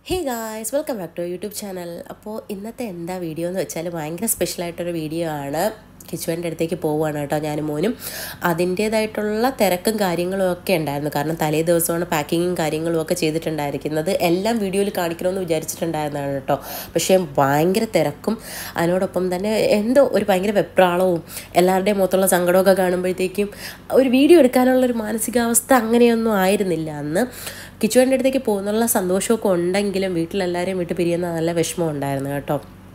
Hey guys welcome back to YouTube channel അപ്പോൾ ഇന്നത്തെ എന്താ വീഡിയോ എന്ന് വെച്ചാൽ ഭയങ്കര സ്പെഷ്യലായിട്ടൊരു വീഡിയോ ആണ് കിച്ചുവൻ്റെ അടുത്തേക്ക് പോവുകയാണ് കേട്ടോ ഞാനും മോനും അതിൻ്റേതായിട്ടുള്ള തിരക്കും കാര്യങ്ങളും ഒക്കെ ഉണ്ടായിരുന്നു കാരണം തലേ ദിവസമാണ് പാക്കിങ്ങും കാര്യങ്ങളും ഒക്കെ ചെയ്തിട്ടുണ്ടായിരിക്കുന്നത് എല്ലാം വീഡിയോയിൽ കാണിക്കണമെന്ന് വിചാരിച്ചിട്ടുണ്ടായിരുന്നതാണ് കേട്ടോ പക്ഷേ ഭയങ്കര തിരക്കും അതിനോടൊപ്പം തന്നെ എന്തോ ഒരു ഭയങ്കര വെപ്രാളവും എല്ലാവരുടെയും മൊത്തമുള്ള സങ്കടമൊക്കെ കാണുമ്പോഴത്തേക്കും ഒരു വീഡിയോ എടുക്കാനുള്ളൊരു മാനസികാവസ്ഥ അങ്ങനെയൊന്നും ആയിരുന്നില്ല അന്ന് കിച്ചുവൻ്റെ അടുത്തേക്ക് പോകുന്നുള്ള സന്തോഷമൊക്കെ ഉണ്ടെങ്കിലും വീട്ടിലെല്ലാവരെയും വിട്ട് പിരിയുന്ന നല്ല വിഷമം ഉണ്ടായിരുന്നു കേട്ടോ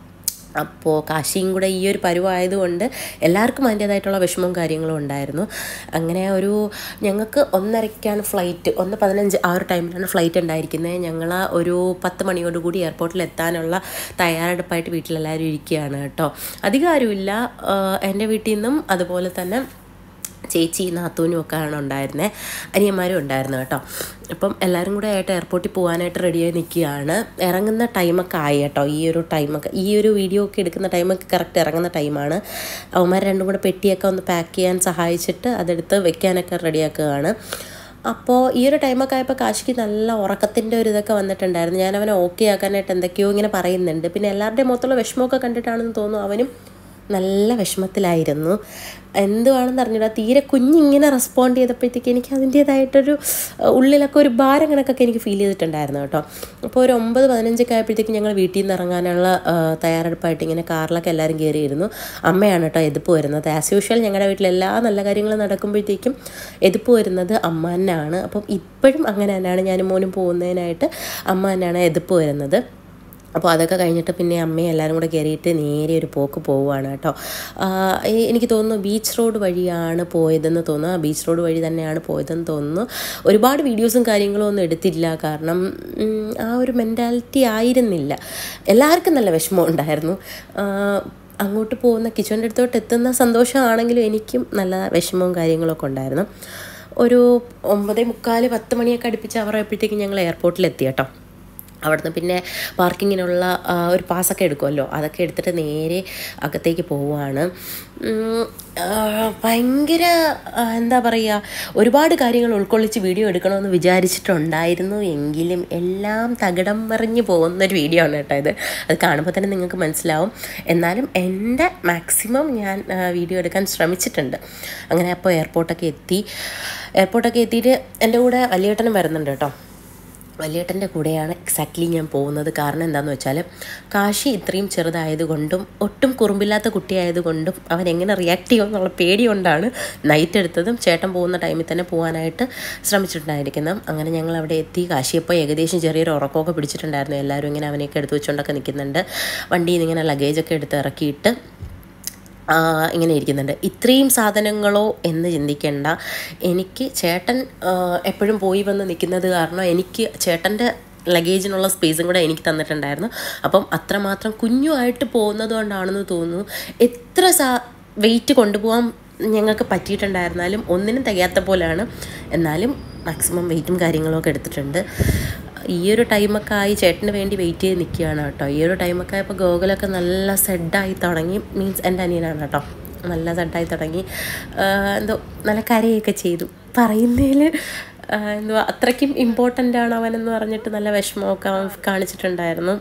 അപ്പോൾ കാശിയും കൂടെ ഈ ഒരു പരുവായതുകൊണ്ട് എല്ലാവർക്കും അതിൻ്റേതായിട്ടുള്ള വിഷമവും കാര്യങ്ങളും ഉണ്ടായിരുന്നു അങ്ങനെ ഒരു ഞങ്ങൾക്ക് ഒന്നരയ്ക്കാണ് ഫ്ലൈറ്റ് ഒന്ന് പതിനഞ്ച് ആ ഒരു ടൈമിലാണ് ഫ്ലൈറ്റ് ഉണ്ടായിരിക്കുന്നത് ഞങ്ങൾ ഒരു പത്ത് മണിയോടുകൂടി എയർപോർട്ടിൽ എത്താനുള്ള തയ്യാറെടുപ്പായിട്ട് വീട്ടിലെല്ലാവരും ഇരിക്കുകയാണ് കേട്ടോ അധികം ആരുമില്ല എൻ്റെ വീട്ടിൽ നിന്നും അതുപോലെ തന്നെ ചേച്ചി നാത്തൂനും ഒക്കെ ആണ് ഉണ്ടായിരുന്നത് അനിയന്മാരും ഉണ്ടായിരുന്നു കേട്ടോ അപ്പം എല്ലാവരും കൂടെ ആയിട്ട് എയർപോർട്ടിൽ പോകാനായിട്ട് റെഡിയായി നിൽക്കുകയാണ് ഇറങ്ങുന്ന ടൈമൊക്കെ ആയി കേട്ടോ ഈ ഒരു ടൈമൊക്കെ ഈ ഒരു വീഡിയോ ഒക്കെ എടുക്കുന്ന ടൈമൊക്കെ കറക്റ്റ് ഇറങ്ങുന്ന ടൈമാണ് അവന്മാർ രണ്ടും കൂടെ പെട്ടിയൊക്കെ ഒന്ന് പാക്ക് ചെയ്യാൻ സഹായിച്ചിട്ട് അതെടുത്ത് വെക്കാനൊക്കെ റെഡിയാക്കുകയാണ് അപ്പോൾ ഈ ഒരു ടൈമൊക്കെ ആയപ്പോൾ കാശിക്ക് നല്ല ഉറക്കത്തിൻ്റെ ഒരു ഇതൊക്കെ വന്നിട്ടുണ്ടായിരുന്നു ഞാൻ അവനെ ഓക്കെ ആക്കാനായിട്ട് എന്തൊക്കെയോ ഇങ്ങനെ പറയുന്നുണ്ട് പിന്നെ എല്ലാവരുടെയും മൊത്തമുള്ള വിഷമമൊക്കെ കണ്ടിട്ടാണെന്ന് തോന്നുന്നു അവനും നല്ല വിഷമത്തിലായിരുന്നു എന്തുവാണെന്ന് അറിഞ്ഞില്ല തീരെ കുഞ്ഞിങ്ങനെ റെസ്പോണ്ട് ചെയ്തപ്പോഴത്തേക്ക് എനിക്ക് അതിൻ്റേതായിട്ടൊരു ഉള്ളിലൊക്കെ ഒരു ഭാരം കണക്കൊക്കെ എനിക്ക് ഫീൽ ചെയ്തിട്ടുണ്ടായിരുന്നു കേട്ടോ അപ്പോൾ ഒരു ഒമ്പത് പതിനഞ്ചൊക്കെ ആയപ്പോഴത്തേക്കും ഞങ്ങൾ വീട്ടിൽ നിന്ന് ഇറങ്ങാനുള്ള തയ്യാറെടുപ്പായിട്ട് ഇങ്ങനെ കാറിലൊക്കെ എല്ലാവരും കയറിയിരുന്നു അമ്മയാണ് കേട്ടോ എതിപ്പ് വരുന്നത് ആസ് യൂഷ്വൽ ഞങ്ങളുടെ വീട്ടിൽ എല്ലാ നല്ല കാര്യങ്ങളും നടക്കുമ്പോഴത്തേക്കും എതിപ്പ് വരുന്നത് അമ്മ തന്നെയാണ് അപ്പം ഇപ്പോഴും അങ്ങനെ തന്നെയാണ് ഞാനും മോനും പോകുന്നതിനായിട്ട് അമ്മ തന്നെയാണ് എതിപ്പ് വരുന്നത് അപ്പോൾ അതൊക്കെ കഴിഞ്ഞിട്ട് പിന്നെ അമ്മയും എല്ലാവരും കൂടെ കയറിയിട്ട് നേരെ ഒരു പോക്ക് പോവുകയാണ് കേട്ടോ എനിക്ക് തോന്നുന്നു ബീച്ച് റോഡ് വഴിയാണ് പോയതെന്ന് തോന്നുന്നു ആ ബീച്ച് റോഡ് വഴി തന്നെയാണ് പോയതെന്ന് തോന്നുന്നു ഒരുപാട് വീഡിയോസും കാര്യങ്ങളും ഒന്നും എടുത്തില്ല കാരണം ആ ഒരു മെൻറ്റാലിറ്റി ആയിരുന്നില്ല എല്ലാവർക്കും നല്ല വിഷമം ഉണ്ടായിരുന്നു അങ്ങോട്ട് പോകുന്ന കിച്ചൻ്റെ അടുത്തോട്ട് എത്തുന്ന സന്തോഷമാണെങ്കിലും എനിക്കും നല്ല വിഷമവും കാര്യങ്ങളൊക്കെ ഉണ്ടായിരുന്നു ഒരു ഒമ്പതേ മുക്കാൽ പത്ത് മണിയൊക്കെ അടുപ്പിച്ച് അവരായപ്പോഴത്തേക്കും ഞങ്ങൾ എയർപോർട്ടിലെത്തി കേട്ടോ അവിടുന്ന് പിന്നെ പാർക്കിങ്ങിനുള്ള ഒരു പാസ്സൊക്കെ എടുക്കുമല്ലോ അതൊക്കെ എടുത്തിട്ട് നേരെ അകത്തേക്ക് പോവുകയാണ് ഭയങ്കര എന്താ പറയുക ഒരുപാട് കാര്യങ്ങൾ ഉൾക്കൊള്ളിച്ച് വീഡിയോ എടുക്കണമെന്ന് വിചാരിച്ചിട്ടുണ്ടായിരുന്നു എങ്കിലും എല്ലാം തകിടം മറിഞ്ഞ് പോകുന്നൊരു വീഡിയോ ആണ് കേട്ടോ ഇത് അത് കാണുമ്പോൾ തന്നെ നിങ്ങൾക്ക് മനസ്സിലാവും എന്നാലും എൻ്റെ മാക്സിമം ഞാൻ വീഡിയോ എടുക്കാൻ ശ്രമിച്ചിട്ടുണ്ട് അങ്ങനെ അപ്പോൾ എയർപോർട്ടൊക്കെ എത്തി എയർപോർട്ടൊക്കെ എത്തിയിട്ട് എൻ്റെ കൂടെ വലിയേട്ടനും വരുന്നുണ്ട് കേട്ടോ വലിയേട്ടൻ്റെ കൂടെയാണ് എക്സാക്ട്ലി ഞാൻ പോകുന്നത് കാരണം എന്താണെന്ന് വെച്ചാൽ കാശി ഇത്രയും ചെറുതായതുകൊണ്ടും ഒട്ടും കുറുമ്പില്ലാത്ത കുട്ടിയായതുകൊണ്ടും അവൻ എങ്ങനെ റിയാക്ട് ചെയ്യുമോ എന്നുള്ള പേടി കൊണ്ടാണ് നൈറ്റ് എടുത്തതും ചേട്ടൻ പോകുന്ന ടൈമിൽ തന്നെ പോകാനായിട്ട് ശ്രമിച്ചിട്ടുണ്ടായിരിക്കുന്നത് അങ്ങനെ ഞങ്ങൾ അവിടെ എത്തി കാശിയപ്പോൾ ഏകദേശം ചെറിയൊരു ഉറക്കമൊക്കെ പിടിച്ചിട്ടുണ്ടായിരുന്നു എല്ലാവരും ഇങ്ങനെ അവനെയൊക്കെ എടുത്ത് വെച്ചുകൊണ്ടൊക്കെ നിൽക്കുന്നുണ്ട് വണ്ടിയിൽ നിന്ന് ഇങ്ങനെ ലഗേജൊക്കെ എടുത്ത് ഇറക്കിയിട്ട് ഇങ്ങനെ ഇരിക്കുന്നുണ്ട് ഇത്രയും സാധനങ്ങളോ എന്ന് ചിന്തിക്കേണ്ട എനിക്ക് ചേട്ടൻ എപ്പോഴും പോയി വന്ന് നിൽക്കുന്നത് കാരണം എനിക്ക് ചേട്ടൻ്റെ ലഗേജിനുള്ള സ്പേസും കൂടെ എനിക്ക് തന്നിട്ടുണ്ടായിരുന്നു അപ്പം അത്രമാത്രം കുഞ്ഞുമായിട്ട് പോകുന്നത് കൊണ്ടാണെന്ന് തോന്നുന്നു എത്ര സാ വെയിറ്റ് കൊണ്ടുപോകാൻ ഞങ്ങൾക്ക് പറ്റിയിട്ടുണ്ടായിരുന്നാലും ഒന്നിനും തികയാത്ത പോലെയാണ് എന്നാലും മാക്സിമം വെയിറ്റും കാര്യങ്ങളൊക്കെ എടുത്തിട്ടുണ്ട് ഈ ഒരു ടൈമൊക്കെ ആയി ചേട്ടന് വേണ്ടി വെയിറ്റ് ചെയ്ത് നിൽക്കുകയാണ് കേട്ടോ ഈ ഒരു ടൈമൊക്കെ ആയപ്പോൾ ഗോകുലൊക്കെ നല്ല സെഡായി തുടങ്ങി മീൻസ് എൻ്റെ അനിയനാണ് കേട്ടോ നല്ല സെഡായി തുടങ്ങി എന്തോ നല്ല കരയൊക്കെ ചെയ്തു പറയുന്നതിൽ എന്തുവാ അത്രയ്ക്കും ഇമ്പോർട്ടൻ്റ് ആണ് അവനെന്ന് പറഞ്ഞിട്ട് നല്ല വിഷമമൊക്കെ അവൻ കാണിച്ചിട്ടുണ്ടായിരുന്നു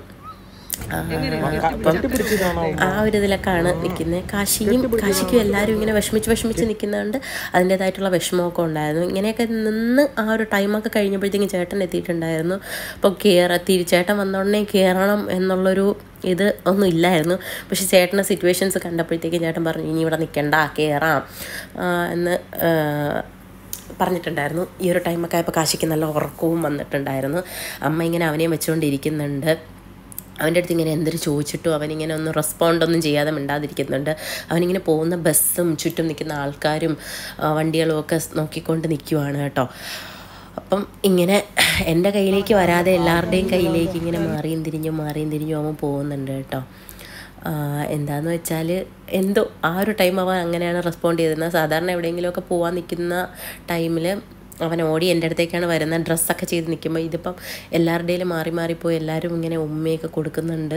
അപ്പം ആ ഒരു ഇതിലൊക്കെയാണ് നിൽക്കുന്നത് കാശിയും കാശിക്കും എല്ലാവരും ഇങ്ങനെ വിഷമിച്ച് വിഷമിച്ച് നിൽക്കുന്നതുകൊണ്ട് അതിൻ്റേതായിട്ടുള്ള വിഷമമൊക്കെ ഉണ്ടായിരുന്നു ഇങ്ങനെയൊക്കെ നിന്ന് ആ ഒരു ടൈമൊക്കെ കഴിഞ്ഞപ്പോഴത്തേക്കും ചേട്ടൻ എത്തിയിട്ടുണ്ടായിരുന്നു അപ്പോൾ കയറ തിരി ചേട്ടൻ വന്നോടനെ കയറണം എന്നുള്ളൊരു ഇത് ഒന്നും ഇല്ലായിരുന്നു പക്ഷെ ചേട്ടൻ്റെ സിറ്റുവേഷൻസ് കണ്ടപ്പോഴത്തേക്കും ചേട്ടൻ പറഞ്ഞു ഇനി ഇവിടെ നിൽക്കണ്ട കയറാം എന്ന് പറഞ്ഞിട്ടുണ്ടായിരുന്നു ഈ ഒരു ടൈമൊക്കെ ആയപ്പോൾ കാശിക്ക് നല്ല ഉറക്കവും വന്നിട്ടുണ്ടായിരുന്നു അമ്മ ഇങ്ങനെ അവനെയും വെച്ചുകൊണ്ടിരിക്കുന്നുണ്ട് അവൻ്റെ അടുത്ത് ഇങ്ങനെ എന്തൊരു ചോദിച്ചിട്ടും അവനിങ്ങനെ ഒന്നും റെസ്പോണ്ട് ഒന്നും ചെയ്യാതെ മിണ്ടാതിരിക്കുന്നുണ്ട് അവനിങ്ങനെ പോകുന്ന ബസ്സും ചുറ്റും നിൽക്കുന്ന ആൾക്കാരും വണ്ടികളും ഒക്കെ നോക്കിക്കൊണ്ട് നിൽക്കുവാണ് കേട്ടോ അപ്പം ഇങ്ങനെ എൻ്റെ കയ്യിലേക്ക് വരാതെ എല്ലാവരുടെയും കയ്യിലേക്ക് ഇങ്ങനെ മാറിയും തിരിഞ്ഞും മാറിയും തിരിഞ്ഞും അവൻ പോകുന്നുണ്ട് കേട്ടോ എന്താന്ന് വെച്ചാൽ എന്തോ ആ ഒരു ടൈം അവൻ അങ്ങനെയാണ് റെസ്പോണ്ട് ചെയ്തിരുന്നത് സാധാരണ എവിടെയെങ്കിലുമൊക്കെ പോകാൻ നിൽക്കുന്ന ടൈമിൽ അവൻ ഓടി എൻ്റെ അടുത്തേക്കാണ് വരുന്നത് ഡ്രസ്സൊക്കെ ചെയ്ത് നിൽക്കുമ്പോൾ ഇതിപ്പം എല്ലാവരുടെയും മാറി മാറിപ്പോയി എല്ലാവരും ഇങ്ങനെ ഉമ്മയൊക്കെ കൊടുക്കുന്നുണ്ട്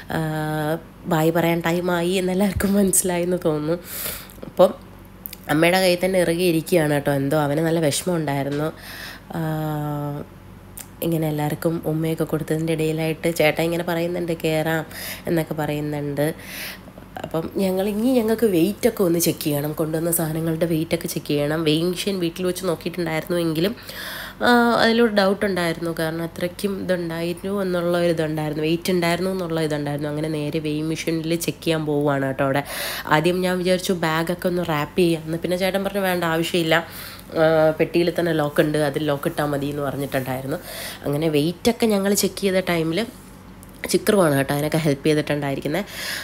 ബായ് പറയാൻ ടൈമായി എന്നെല്ലാവർക്കും മനസ്സിലായി എന്ന് തോന്നുന്നു അപ്പം അമ്മയുടെ കയ്യിൽ തന്നെ ഇറുകി ഇരിക്കുകയാണ് കേട്ടോ എന്തോ അവന് നല്ല വിഷമം ഉണ്ടായിരുന്നു ഇങ്ങനെ എല്ലാവർക്കും ഉമ്മയൊക്കെ കൊടുത്തതിൻ്റെ ഇടയിലായിട്ട് ചേട്ടൻ ഇങ്ങനെ പറയുന്നുണ്ട് കയറാം എന്നൊക്കെ പറയുന്നുണ്ട് അപ്പം ഞങ്ങൾ ഇനി ഞങ്ങൾക്ക് വെയിറ്റ് ഒക്കെ ഒന്ന് ചെക്ക് ചെയ്യണം കൊണ്ടുവന്ന സാധനങ്ങളുടെ വെയിറ്റ് ഒക്കെ ചെക്ക് ചെയ്യണം വെയിങ് മെഷീൻ വീട്ടിൽ വെച്ച് നോക്കിയിട്ടുണ്ടായിരുന്നു എങ്കിലും ആ, അതിലൊരു ഡൗട്ട് ഉണ്ടായിരുന്നു കാരണം അത്രയ്ക്കും ഇതുണ്ടായിരുന്നു എന്നുള്ള ഒരു ഇതുണ്ടായിരുന്നു വെയിറ്റ് ഉണ്ടായിരുന്നു എന്നുള്ള ഇതുണ്ടായിരുന്നു അങ്ങനെ നേരെ വെയിങ് മെഷീനിൽ ചെക്ക് ചെയ്യാൻ പോവുകയാണ് കേട്ടോ അവിടെ ആദ്യം ഞാൻ വിചാരിച്ചു ബാഗൊക്കെ ഒന്ന് റാപ്പ് ചെയ്യാമെന്ന് പിന്നെ ചേട്ടൻ പറഞ്ഞു വേണ്ട ആവശ്യമില്ല പെട്ടിയിൽ തന്നെ ലോക്ക് ഉണ്ട് അതിൽ ലോക്ക് ഇട്ടാൽ മതി എന്ന് പറഞ്ഞിട്ടുണ്ടായിരുന്നു അങ്ങനെ വെയിറ്റൊക്കെ ഞങ്ങൾ ചെക്ക് ചെയ്ത ടൈമിൽ ചിക്രുവാണ് കേട്ടോ അതിനൊക്കെ ഹെൽപ്പ് ചെയ്തിട്ടുണ്ടായിരിക്കുന്നത്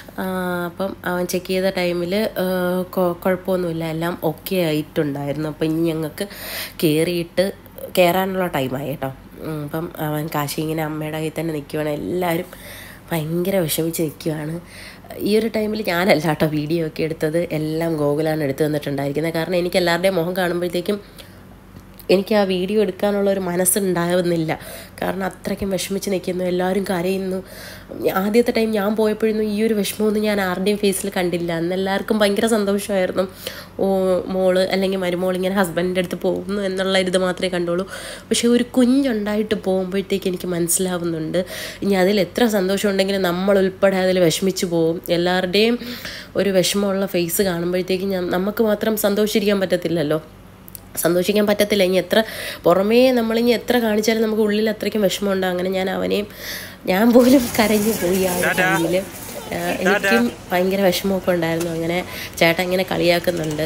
അപ്പം അവൻ ചെക്ക് ചെയ്ത ടൈമിൽ കുഴപ്പമൊന്നുമില്ല എല്ലാം ഓക്കെ ആയിട്ടുണ്ടായിരുന്നു അപ്പം ഇനി ഞങ്ങൾക്ക് കയറിയിട്ട് കയറാനുള്ള ടൈമായി കേട്ടോ ഉം, അപ്പം അവൻ കാശി ഇങ്ങനെ അമ്മയുടെ കയ്യിൽ തന്നെ നിൽക്കുവാണ് എല്ലാവരും ഭയങ്കര വിഷമിച്ച് നിൽക്കുവാണ് ഈ ഒരു ടൈമിൽ ഞാനല്ല കേട്ടോ വീഡിയോ ഒക്കെ എടുത്തത് എല്ലാം ഗോകുലാണ് എടുത്തു തന്നിട്ടുണ്ടായിരിക്കുന്നത് കാരണം എനിക്ക് എല്ലാവരുടെയും മുഖം കാണുമ്പോഴത്തേക്കും എനിക്ക് ആ വീഡിയോ എടുക്കാനുള്ള ഒരു മനസ്സുണ്ടാവുന്നില്ല കാരണം അത്രയ്ക്കും വിഷമിച്ച് നിൽക്കുന്നു എല്ലാവരും കരയുന്നു ആദ്യത്തെ ടൈം ഞാൻ പോയപ്പോഴൊന്നും ഈ ഒരു വിഷമമൊന്നും ഞാൻ ആരുടെയും ഫേസിൽ കണ്ടില്ല അന്ന് എല്ലാവർക്കും ഭയങ്കര സന്തോഷമായിരുന്നു ഓ മോള് അല്ലെങ്കിൽ മരുമോൾ ഇങ്ങനെ ഹസ്ബൻഡിൻ്റെ അടുത്ത് പോകുന്നു എന്നുള്ള ഇത് മാത്രമേ കണ്ടുള്ളൂ പക്ഷേ ഒരു കുഞ്ഞുണ്ടായിട്ട് പോകുമ്പോഴത്തേക്ക് എനിക്ക് മനസ്സിലാവുന്നുണ്ട് ഇനി അതിൽ എത്ര സന്തോഷം ഉണ്ടെങ്കിലും നമ്മൾ ഉൾപ്പെടെ അതിൽ വിഷമിച്ച് പോകും എല്ലാവരുടെയും ഒരു വിഷമമുള്ള ഫേസ് കാണുമ്പോഴത്തേക്ക് ഞാൻ നമുക്ക് മാത്രം സന്തോഷിച്ചിരിക്കാൻ പറ്റത്തില്ലല്ലോ സന്തോഷിക്കാൻ പറ്റത്തില്ല ഇനി എത്ര പുറമേ നമ്മളിനി എത്ര കാണിച്ചാലും നമുക്ക് ഉള്ളിൽ അത്രയ്ക്കും വിഷമമുണ്ട് അങ്ങനെ ഞാൻ അവനെയും ഞാൻ പോലും കരഞ്ഞു പോയി ആ ഒരു ടൈമിൽ എനിക്കും ഭയങ്കര വിഷമമൊക്കെ ഉണ്ടായിരുന്നു അങ്ങനെ ചേട്ടൻ ഇങ്ങനെ കളിയാക്കുന്നുണ്ട്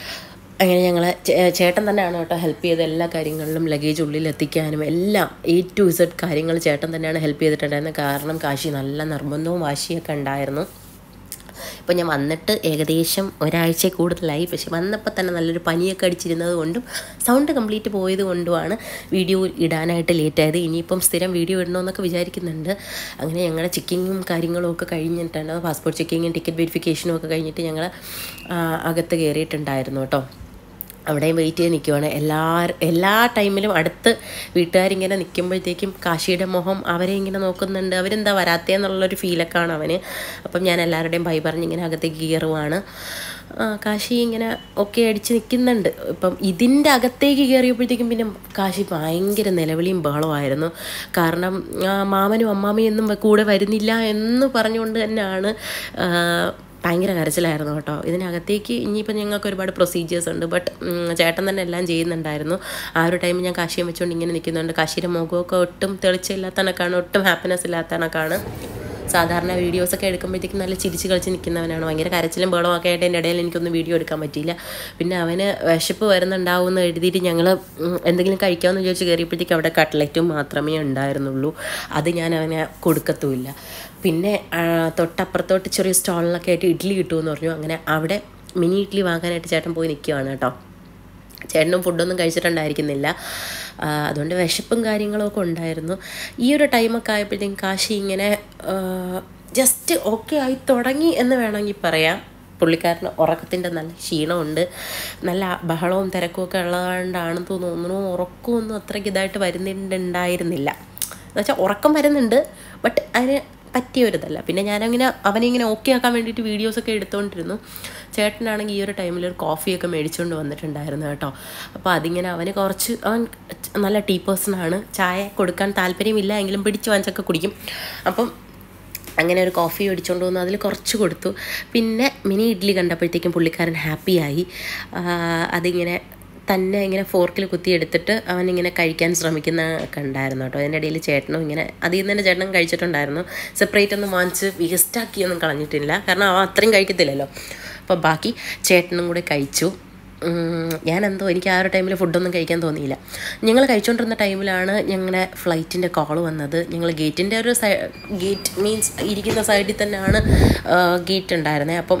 അങ്ങനെ ഞങ്ങൾ ചേട്ടൻ തന്നെയാണ് കേട്ടോ ഹെൽപ്പ് ചെയ്ത് എല്ലാ കാര്യങ്ങളിലും ലഗേജ് ഉള്ളിൽ എത്തിക്കാനും എല്ലാം എ ടു ഇസഡ് കാര്യങ്ങൾ ചേട്ടൻ തന്നെയാണ് ഹെൽപ്പ് ചെയ്തിട്ടുണ്ടായിരുന്നത് കാരണം കാശി നല്ല നിർബന്ധവും വാശിയൊക്കെ ഉണ്ടായിരുന്നു ഇപ്പം ഞാൻ വന്നിട്ട് ഏകദേശം ഒരാഴ്ച കൂടുതലായി പക്ഷെ വന്നപ്പോൾ തന്നെ നല്ലൊരു പനിയൊക്കെ അടിച്ചിരുന്നത് കൊണ്ടും സൗണ്ട് കംപ്ലീറ്റ് പോയത് കൊണ്ടുമാണ് വീഡിയോ ഇടാനായിട്ട് ലേറ്റ് ആയത് ഇനിയിപ്പം സ്ഥിരം വീഡിയോ ഇടണമെന്നൊക്കെ വിചാരിക്കുന്നുണ്ട് അങ്ങനെ ഞങ്ങളുടെ ചെക്കിങ്ങും കാര്യങ്ങളും ഒക്കെ കഴിഞ്ഞിട്ടുണ്ട് പാസ്പോർട്ട് ചെക്കിങ്ങും ടിക്കറ്റ് വെരിഫിക്കേഷനും ഒക്കെ കഴിഞ്ഞിട്ട് ഞങ്ങൾ അകത്ത് കയറിയിട്ടുണ്ടായിരുന്നു കേട്ടോ അവിടെയും വെയിറ്റ് ചെയ്ത് നിൽക്കുവാണ് എല്ലാ എല്ലാ ടൈമിലും അടുത്ത് വീട്ടുകാരിങ്ങനെ നിൽക്കുമ്പോഴത്തേക്കും കാശിയുടെ മുഖം അവരെ ഇങ്ങനെ നോക്കുന്നുണ്ട് അവരെന്താ വരാത്തേന്നുള്ളൊരു ഫീലൊക്കെയാണ് അവന് അപ്പം ഞാൻ എല്ലാവരുടെയും ഭയ പറഞ്ഞ് ഇങ്ങനെ അകത്തേക്ക് കയറുവാണ് ആ, കാശി ഇങ്ങനെ ഒക്കെ അടിച്ച് നിൽക്കുന്നുണ്ട് ഇപ്പം ഇതിൻ്റെ അകത്തേക്ക് കയറിയപ്പോഴത്തേക്കും പിന്നെ കാശി ഭയങ്കര നിലവിളിയും ബഹളമായിരുന്നു കാരണം ആ, മാമനും അമ്മാമയും ഒന്നും കൂടെ വരുന്നില്ല എന്ന് പറഞ്ഞുകൊണ്ട് തന്നെയാണ് ആ, ഭയങ്കര കരച്ചിലായിരുന്നു കേട്ടോ ഇതിനകത്തേക്ക് ഇനിയിപ്പോൾ ഞങ്ങൾക്ക് ഒരുപാട് പ്രൊസീജിയേഴ്സ് ഉണ്ട് ബട്ട് ചേട്ടൻ തന്നെ എല്ലാം ചെയ്യുന്നുണ്ടായിരുന്നു ആ ഒരു ടൈമിൽ ഞാൻ കാശിയും വെച്ചുകൊണ്ട് ഇങ്ങനെ നിൽക്കുന്നുണ്ട് കാശിയുടെ മുഖമൊക്കെ ഒട്ടും തെളിച്ചില്ലാത്ത കണക്കാണ് ഒട്ടും ഹാപ്പിനെസ് ഇല്ലാത്ത കണക്കാണ് സാധാരണ വീഡിയോസൊക്കെ എടുക്കുമ്പോഴത്തേക്കും നല്ല ചിരിച്ച് കളിച്ച് നിൽക്കുന്നവനാണ് ഭയങ്കര കരച്ചിലും ബഹളമൊക്കെ ആയിട്ട് എൻ്റെ ഇടയിൽ എനിക്കൊന്നും വീഡിയോ എടുക്കാൻ പറ്റിയില്ല പിന്നെ അവന് വിശപ്പ് വരുന്നുണ്ടാവും എന്ന് എഴുതിയിട്ട് ഞങ്ങൾ എന്തെങ്കിലും കഴിക്കാമെന്ന് വിചാരിച്ച് കയറിയപ്പോഴത്തേക്കും അവിടെ കട്ട്ലറ്റും മാത്രമേ ഉണ്ടായിരുന്നുള്ളൂ അത് ഞാൻ അവന് കൊടുക്കത്തുമില്ല പിന്നെ ആ, തൊട്ടപ്പുറത്തോട്ട് ചെറിയ സ്റ്റാളിലൊക്കെ ആയിട്ട് ഇഡ്ഡലി കിട്ടുമെന്ന് പറഞ്ഞു അങ്ങനെ അവിടെ മിനി ഇഡ്ഡലി വാങ്ങാനായിട്ട് ചേട്ടൻ പോയി നിൽക്കുകയാണ് കേട്ടോ ചേട്ടനും ഫുഡൊന്നും കഴിച്ചിട്ടുണ്ടായിരിക്കുന്നില്ല ആ, അതുകൊണ്ട് വിശപ്പും കാര്യങ്ങളൊക്കെ ഉണ്ടായിരുന്നു ഈ ഒരു ടൈമൊക്കെ ആയപ്പോഴത്തേക്കും കാശി ഇങ്ങനെ ജസ്റ്റ് ഓക്കെ ആയി തുടങ്ങി എന്ന് വേണമെങ്കിൽ പറയാം പുള്ളിക്കാരന് ഉറക്കത്തിൻ്റെ നല്ല ക്ഷീണമുണ്ട് നല്ല ബഹളവും തിരക്കും ഒക്കെ ഉള്ളതുകൊണ്ടാണെന്ന് തോന്നുന്നു ഉറക്കമൊന്നും അത്രയ്ക്ക് ഇതായിട്ട് വരുന്നുണ്ടായിരുന്നില്ല എന്നുവെച്ചാൽ ഉറക്കം വരുന്നുണ്ട് ബട്ട് അതിന് പറ്റിയ ഒരു ഇതല്ല പിന്നെ ഞാനങ്ങനെ അവനെ ഇങ്ങനെ ഓക്കെ ആക്കാൻ വേണ്ടിയിട്ട് വീഡിയോസൊക്കെ എടുത്തുകൊണ്ടിരുന്നു ചേട്ടനാണെങ്കിൽ ഈ ഒരു ടൈമിൽ ഒരു കോഫിയൊക്കെ മേടിച്ചുകൊണ്ട് വന്നിട്ടുണ്ടായിരുന്നു കേട്ടോ അപ്പോൾ അതിങ്ങനെ അവന് കുറച്ച് അവൻ നല്ല ടീ പേഴ്സണാണ് ചായ കൊടുക്കാൻ താല്പര്യമില്ല എങ്കിലും പിടിച്ച് വാങ്ങിച്ചൊക്കെ കുടിക്കും അപ്പം അങ്ങനെ ഒരു കോഫി മേടിച്ചുകൊണ്ട് വന്നു അതിൽ കുറച്ച് കൊടുത്തു പിന്നെ മിനി ഇഡ്ഡലി കണ്ടപ്പോഴത്തേക്കും പുള്ളിക്കാരൻ ഹാപ്പിയായി അതിങ്ങനെ തന്നെ ഇങ്ങനെ ഫോർക്കിൽ കുത്തി എടുത്തിട്ട് അവനിങ്ങനെ കഴിക്കാൻ ശ്രമിക്കുന്ന ഒക്കെ ഉണ്ടായിരുന്നു കേട്ടോ അതിൻ്റെ ഇടയിൽ ചേട്ടനും ഇങ്ങനെ അതിൽ നിന്ന് തന്നെ ചേട്ടനും കഴിച്ചിട്ടുണ്ടായിരുന്നു സെപ്പറേറ്റ് ഒന്നും വാങ്ങിച്ച് വേസ്റ്റാക്കിയൊന്നും കളഞ്ഞിട്ടില്ല കാരണം അവൻ അത്രയും കഴിക്കത്തില്ലല്ലോ അപ്പോൾ ബാക്കി ചേട്ടനും കൂടെ കഴിച്ചു ഉം, ഞാനെന്തോ എനിക്ക് ആ ഒരു ടൈമിൽ ഫുഡൊന്നും കഴിക്കാൻ തോന്നിയില്ല ഞങ്ങൾ കഴിച്ചുകൊണ്ടിരുന്ന ടൈമിലാണ് ഞങ്ങളുടെ ഫ്ലൈറ്റിൻ്റെ കോൾ വന്നത് ഞങ്ങൾ ഗേറ്റിൻ്റെ ഒരു സൈ ഗേറ്റ് മീൻസ് ഇരിക്കുന്ന സൈഡിൽ തന്നെയാണ് ഗേറ്റ് ഉണ്ടായിരുന്നത് അപ്പം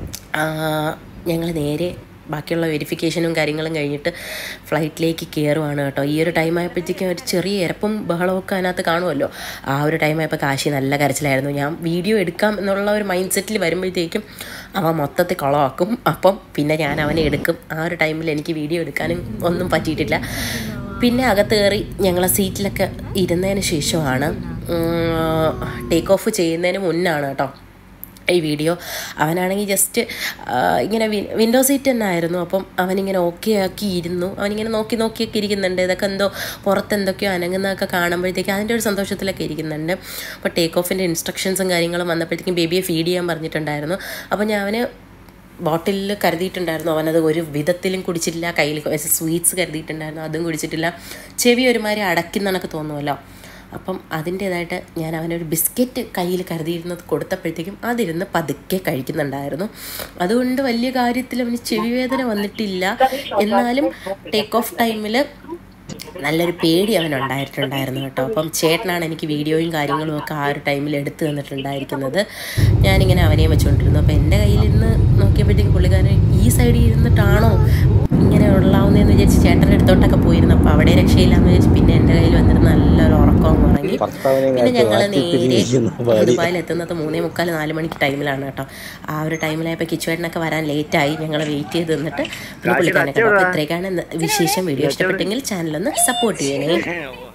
ഞങ്ങൾ നേരെ ബാക്കിയുള്ള വെരിഫിക്കേഷനും കാര്യങ്ങളും കഴിഞ്ഞിട്ട് ഫ്ലൈറ്റിലേക്ക് കയറുവാണ് കേട്ടോ ഈ ഒരു ടൈം ആയപ്പോഴത്തേക്കും ഒരു ചെറിയ ഇരപ്പും ബഹളമൊക്കെ അതിനകത്ത് കാണുമല്ലോ ആ ഒരു ടൈം ആയപ്പോൾ കാശി നല്ല കരച്ചിലായിരുന്നു ഞാൻ വീഡിയോ എടുക്കാം എന്നുള്ള ഒരു മൈൻഡ് സെറ്റിൽ വരുമ്പോഴത്തേക്കും അവൻ മൊത്തത്തിൽ കുളമാക്കും അപ്പം പിന്നെ ഞാൻ അവനെ എടുക്കും ആ ഒരു ടൈമിൽ എനിക്ക് വീഡിയോ എടുക്കാനും ഒന്നും പറ്റിയിട്ടില്ല പിന്നെ അകത്ത് കയറി ഞങ്ങളെ സീറ്റിലൊക്കെ ഇരുന്നതിന് ശേഷമാണ് ടേക്ക് ഓഫ് ചെയ്യുന്നതിന് മുന്നാണ് കേട്ടോ ഈ വീഡിയോ അവനാണെങ്കിൽ ജസ്റ്റ് ഇങ്ങനെ വി- വിൻഡോ സീറ്റ് തന്നെ ആയിരുന്നു അപ്പം അവനിങ്ങനെ ഓക്കെ ആക്കി ഇരുന്നു അവനിങ്ങനെ നോക്കി നോക്കിയൊക്കെ ഇരിക്കുന്നുണ്ട് ഇതൊക്കെ എന്തോ പുറത്ത് എന്തൊക്കെയോ അനങ്ങുന്നതൊക്കെ കാണുമ്പോഴത്തേക്ക് അതിൻ്റെ ഒരു സന്തോഷത്തിലൊക്കെ ഇരിക്കുന്നുണ്ട് അപ്പോൾ ടേക്ക് ഓഫിൻ്റെ ഇൻസ്ട്രക്ഷൻസും കാര്യങ്ങളും വന്നപ്പോഴത്തേക്കും ബേബിയെ ഫീഡ് ചെയ്യാൻ പറഞ്ഞിട്ടുണ്ടായിരുന്നു അപ്പോൾ ഞാൻ അവന് ബോട്ടിലിൽ കരുതിയിട്ടുണ്ടായിരുന്നു അവനത് ഒരു വിധത്തിലും കുടിച്ചിട്ടില്ല കയ്യിൽ കുറച്ച് സ്വീറ്റ്സ് കരുതിയിട്ടുണ്ടായിരുന്നു അതും കുടിച്ചിട്ടില്ല ചെവി ഒരുമാതിരി അടയ്ക്കുന്നതൊക്കെ തോന്നുമല്ലോ അപ്പം അതിൻ്റേതായിട്ട് ഞാൻ അവനൊരു ബിസ്ക്കറ്റ് കയ്യിൽ കരുതിയിരുന്നത് കൊടുത്തപ്പോഴത്തേക്കും അതിരുന്ന് പതുക്കെ കഴിക്കുന്നുണ്ടായിരുന്നു അതുകൊണ്ട് വലിയ കാര്യത്തിൽ അവന് ചെവി വേദന വന്നിട്ടില്ല എന്നാലും ടേക്ക് ഓഫ് ടൈമിൽ നല്ലൊരു പേടി അവനുണ്ടായിട്ടുണ്ടായിരുന്നു കേട്ടോ അപ്പം ചേട്ടനാണ് എനിക്ക് വീഡിയോയും കാര്യങ്ങളും ഒക്കെ ആ ഒരു ടൈമിൽ എടുത്തു തന്നിട്ടുണ്ടായിരിക്കുന്നത് ഞാനിങ്ങനെ അവനെയും വെച്ചുകൊണ്ടിരുന്നു അപ്പോൾ എൻ്റെ കയ്യിൽ ഇരുന്ന് നോക്കിയപ്പോഴത്തേക്ക് പുള്ളിക്കാരൻ ഈ സൈഡിൽ ഇരുന്നിട്ടാണോ ഇങ്ങനെ ഉള്ളാവുന്നതെന്ന് വിചാരിച്ച് ചേട്ടൻ്റെ അടുത്തോട്ടൊക്കെ പോയിരുന്നു അപ്പോൾ അവിടെ രക്ഷയില്ലാന്ന് വിചാരിച്ച് പിന്നെ എൻ്റെ കയ്യിൽ വന്നിട്ട് നല്ലൊരു ഉറക്കവും ഉറങ്ങി ഭർത്താവിനെ പിന്നെ ഞങ്ങൾ നേരെ ആക്കിയിട്ടിരിക്കുന്നു ഭാര്യ. ദുബായിൽ എത്തുന്നത് മൂന്നേ മുക്കാൽ നാല് മണിക്ക് ടൈമിലാണ് കേട്ടോ ആ ഒരു ടൈമിലായപ്പോൾ കിച്ചുവേട്ടനൊക്കെ വരാൻ ലേറ്റായി ഞങ്ങൾ വെയിറ്റ് ചെയ്ത് നിന്നിട്ട് പിന്നെ പുള്ളിക്കാരനൊക്കെ അപ്പോൾ ഇത്രയൊക്കെയാണ് ഇന്ന് വിശേഷം വീഡിയോ ഇഷ്ടപ്പെട്ടെങ്കിൽ ചാനലൊന്ന് സപ്പോർട്ട് ചെയ്യണേ